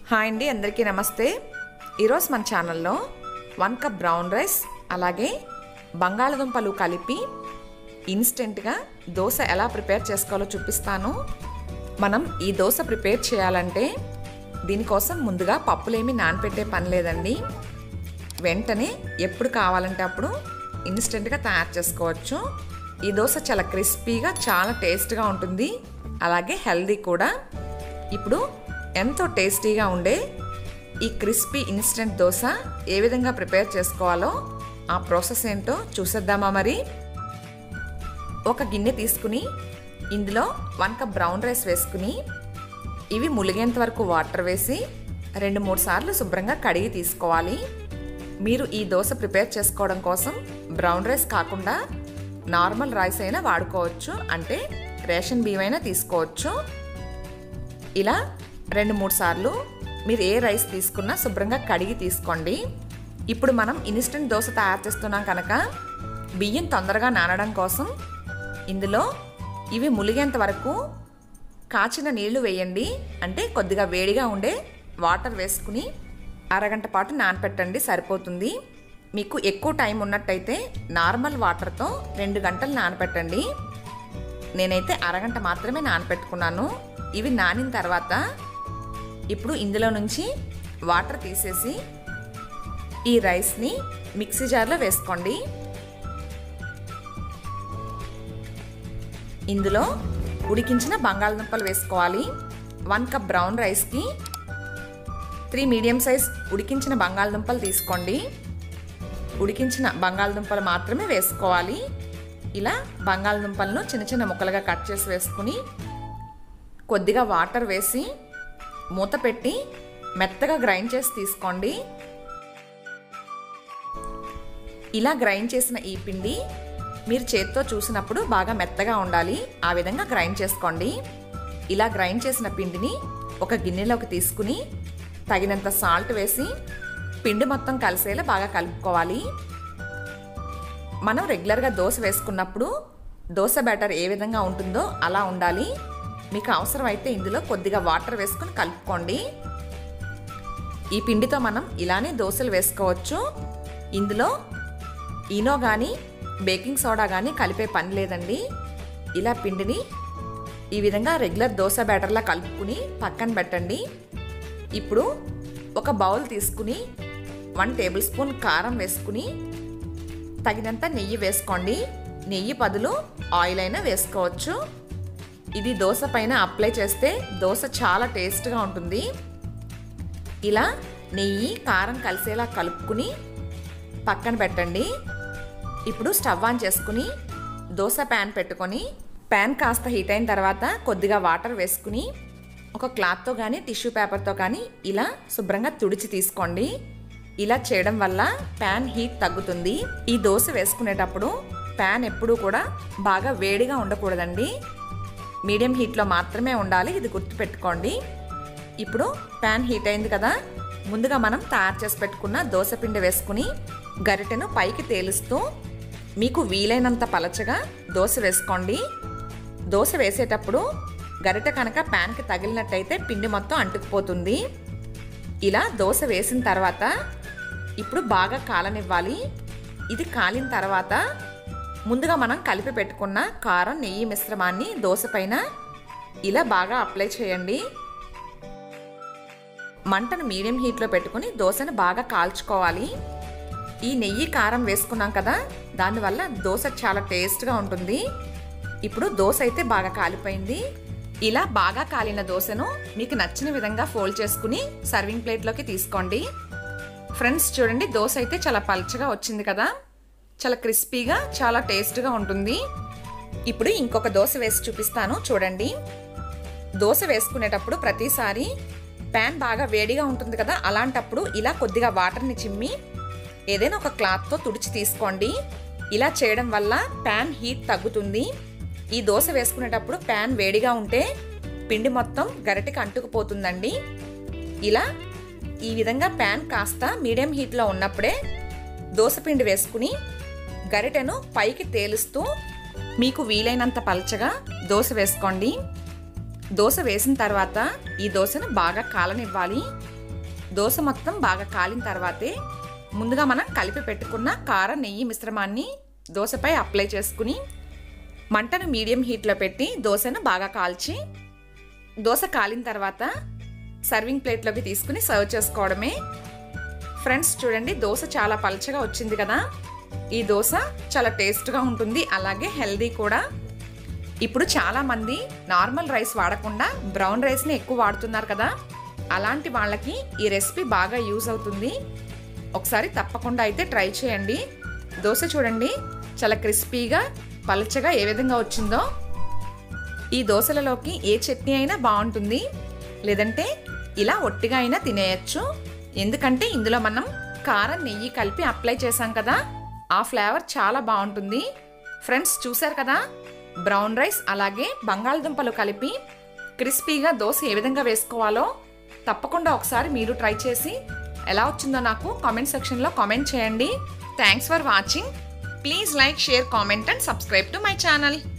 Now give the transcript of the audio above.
hi అండి అందరికీ నమస్తే ఈరోజు మన ఛానల్లో వన్ కప్ బ్రౌన్ రైస్ అలాగే బంగాళదుంపలు కలిపి ఇన్స్టెంట్గా దోశ ఎలా ప్రిపేర్ చేసుకోవాలో చూపిస్తాను మనం ఈ దోశ ప్రిపేర్ చేయాలంటే దీనికోసం ముందుగా పప్పులేమి నానపెట్టే పని లేదండి వెంటనే ఎప్పుడు కావాలంటే అప్పుడు ఇన్స్టెంట్గా తయారు చేసుకోవచ్చు ఈ దోశ చాలా క్రిస్పీగా చాలా టేస్ట్గా ఉంటుంది అలాగే హెల్దీ కూడా ఇప్పుడు ఎంతో టేస్టీగా ఉండే ఈ క్రిస్పీ ఇన్స్టెంట్ దోశ ఏ విధంగా ప్రిపేర్ చేసుకోవాలో ఆ ప్రాసెస్ ఏంటో చూసేద్దామా మరి ఒక గిన్నె తీసుకుని ఇందులో వన్ కప్ బ్రౌన్ రైస్ వేసుకుని ఇవి ములిగేంత వరకు వాటర్ వేసి రెండు మూడు సార్లు శుభ్రంగా కడిగి తీసుకోవాలి మీరు ఈ దోశ ప్రిపేర్ చేసుకోవడం కోసం బ్రౌన్ రైస్ కాకుండా నార్మల్ రైస్ అయినా వాడుకోవచ్చు అంటే రేషన్ బియ్యం అయినా తీసుకోవచ్చు ఇలా రెండు మూడు సార్లు మీరు ఏ రైస్ తీసుకున్నా శుభ్రంగా కడిగి తీసుకోండి ఇప్పుడు మనం ఇన్స్టెంట్ దోశ తయారు చేస్తున్నాం కనుక బియ్యం తొందరగా నానడం కోసం ఇందులో ఇవి ములిగేంత వరకు కాచిన నీళ్లు వేయండి అంటే కొద్దిగా వేడిగా ఉండే వాటర్ వేసుకుని అరగంట పాటు నానపెట్టండి సరిపోతుంది మీకు ఎక్కువ టైం ఉన్నట్టయితే నార్మల్ వాటర్తో రెండు గంటలు నానపెట్టండి నేనైతే అరగంట మాత్రమే నానపెట్టుకున్నాను ఇవి నానిన తర్వాత ఇప్పుడు ఇందులో నుంచి వాటర్ తీసేసి ఈ రైస్ని మిక్సీ జార్లో వేసుకోండి ఇందులో ఉడికించిన బంగాళదుంపలు వేసుకోవాలి వన్ కప్ బ్రౌన్ రైస్కి త్రీ మీడియం సైజ్ ఉడికించిన బంగాళదుంపలు తీసుకోండి ఉడికించిన బంగాళదుంపలు మాత్రమే వేసుకోవాలి ఇలా బంగాళదుంపలను చిన్న చిన్న ముక్కలుగా కట్ చేసి వేసుకుని కొద్దిగా వాటర్ వేసి మూత పెట్టి మెత్తగా గ్రైండ్ చేసి తీసుకోండి ఇలా గ్రైండ్ చేసిన ఈ పిండి మీరు చేత్తో చూసినప్పుడు బాగా మెత్తగా ఉండాలి ఆ విధంగా గ్రైండ్ చేసుకోండి ఇలా గ్రైండ్ చేసిన పిండిని ఒక గిన్నెలోకి తీసుకుని తగినంత సాల్ట్ వేసి పిండి మొత్తం కలిసేలా బాగా కలుపుకోవాలి మనం రెగ్యులర్గా దోశ వేసుకున్నప్పుడు దోశ బ్యాటర్ ఏ విధంగా ఉంటుందో అలా ఉండాలి మీకు అవసరమైతే ఇందులో కొద్దిగా వాటర్ వేసుకుని కలుపుకోండి ఈ పిండితో మనం ఇలానే దోశలు వేసుకోవచ్చు ఇందులో ఈనో కానీ బేకింగ్ సోడా కానీ కలిపే పని లేదండి ఇలా పిండిని ఈ విధంగా రెగ్యులర్ దోశ బ్యాటర్లా కలుపుకుని పక్కన పెట్టండి ఇప్పుడు ఒక బౌల్ తీసుకుని వన్ టేబుల్ స్పూన్ కారం వేసుకుని తగినంత నెయ్యి వేసుకోండి నెయ్యి బదులు ఆయిల్ అయినా వేసుకోవచ్చు ఇది దోశ పైన అప్లై చేస్తే దోశ చాలా టేస్ట్గా ఉంటుంది ఇలా నెయ్యి కారం కలిసేలా కలుపుకుని పక్కన పెట్టండి ఇప్పుడు స్టవ్ ఆన్ చేసుకుని దోశ ప్యాన్ పెట్టుకొని ప్యాన్ కాస్త హీట్ అయిన తర్వాత కొద్దిగా వాటర్ వేసుకుని ఒక క్లాత్తో కానీ టిష్యూ పేపర్తో కానీ ఇలా శుభ్రంగా తుడిచి తీసుకోండి ఇలా చేయడం వల్ల ప్యాన్ హీట్ తగ్గుతుంది ఈ దోశ వేసుకునేటప్పుడు ప్యాన్ ఎప్పుడూ కూడా బాగా వేడిగా ఉండకూడదండి మీడియం హీట్లో మాత్రమే ఉండాలి ఇది గుర్తుపెట్టుకోండి ఇప్పుడు ప్యాన్ హీట్ అయింది కదా ముందుగా మనం తయారు చేసి పెట్టుకున్న దోశ పిండి వేసుకుని గరిటెను పైకి తేలుస్తూ మీకు వీలైనంత పలచగా దోశ వేసుకోండి దోశ వేసేటప్పుడు గరిటె కనుక ప్యాన్కి తగిలినట్టయితే పిండి మొత్తం అంటుకుపోతుంది ఇలా దోశ వేసిన తర్వాత ఇప్పుడు బాగా కాలనివ్వాలి ఇది కాలిన తర్వాత ముందుగా మనం కలిపి పెట్టుకున్న కారం నెయ్యి మిశ్రమాన్ని దోశ పైన ఇలా బాగా అప్లై చేయండి మంటను మీడియం హీట్లో పెట్టుకుని దోశను బాగా కాల్చుకోవాలి ఈ నెయ్యి కారం వేసుకున్నాం కదా దానివల్ల దోశ చాలా టేస్ట్గా ఉంటుంది ఇప్పుడు దోశ అయితే బాగా కాలిపోయింది ఇలా బాగా కాలిన దోశను మీకు నచ్చిన విధంగా ఫోల్డ్ చేసుకుని సర్వింగ్ ప్లేట్లోకి తీసుకోండి ఫ్రెండ్స్ చూడండి దోశ అయితే చాలా పల్చగా వచ్చింది కదా చాలా క్రిస్పీగా చాలా టేస్ట్గా ఉంటుంది ఇప్పుడు ఇంకొక దోశ వేసి చూపిస్తాను చూడండి దోశ వేసుకునేటప్పుడు ప్రతిసారి ప్యాన్ బాగా వేడిగా ఉంటుంది కదా అలాంటప్పుడు ఇలా కొద్దిగా వాటర్ని చిమ్మి ఏదైనా ఒక క్లాత్తో తుడిచి తీసుకోండి ఇలా చేయడం వల్ల ప్యాన్ హీట్ తగ్గుతుంది ఈ దోశ వేసుకునేటప్పుడు ప్యాన్ వేడిగా ఉంటే పిండి మొత్తం గరిటెకి అంటుకుపోతుందండి ఇలా ఈ విధంగా ప్యాన్ కాస్త మీడియం హీట్లో ఉన్నప్పుడే దోశ పిండి వేసుకుని గరిటెను పైకి తేలుస్తూ మీకు వీలైనంత పలచగా దోశ వేసుకోండి దోశ వేసిన తర్వాత ఈ దోశను బాగా కాలనివ్వాలి దోశ మొత్తం బాగా కాలిన తర్వాతే ముందుగా మనం కలిపి పెట్టుకున్న కారం నెయ్యి మిశ్రమాన్ని దోశపై అప్లై చేసుకుని మంటను మీడియం హీట్లో పెట్టి దోశను బాగా కాల్చి దోశ కాలిన తర్వాత సర్వింగ్ ప్లేట్లోకి తీసుకుని సర్వ్ చేసుకోవడమే ఫ్రెండ్స్ చూడండి దోశ చాలా పలచగా వచ్చింది కదా ఈ దోశ చాలా టేస్ట్గా ఉంటుంది అలాగే హెల్దీ కూడా ఇప్పుడు చాలామంది నార్మల్ రైస్ వాడకుండా బ్రౌన్ రైస్ని ఎక్కువ వాడుతున్నారు కదా అలాంటి వాళ్ళకి ఈ రెసిపీ బాగా యూజ్ అవుతుంది ఒకసారి తప్పకుండా అయితే ట్రై చేయండి దోశ చూడండి చాలా క్రిస్పీగా పలచగా ఏ విధంగా వచ్చిందో ఈ దోశలలోకి ఏ చట్నీ అయినా బాగుంటుంది లేదంటే ఇలా ఒట్టిగా అయినా తినేయచ్చు ఎందుకంటే ఇందులో మనం కారం నెయ్యి కలిపి అప్లై చేసాం కదా ఆ ఫ్లేవర్ చాలా బాగుంటుంది ఫ్రెండ్స్ చూశారు కదా బ్రౌన్ రైస్ అలాగే బంగాళదుంపలు కలిపి క్రిస్పీగా దోశ ఏ విధంగా వేసుకోవాలో తప్పకుండా ఒకసారి మీరు ట్రై చేసి ఎలా వచ్చిందో నాకు కామెంట్ సెక్షన్లో కామెంట్ చేయండి thanks for watching please like share comment and subscribe to my channel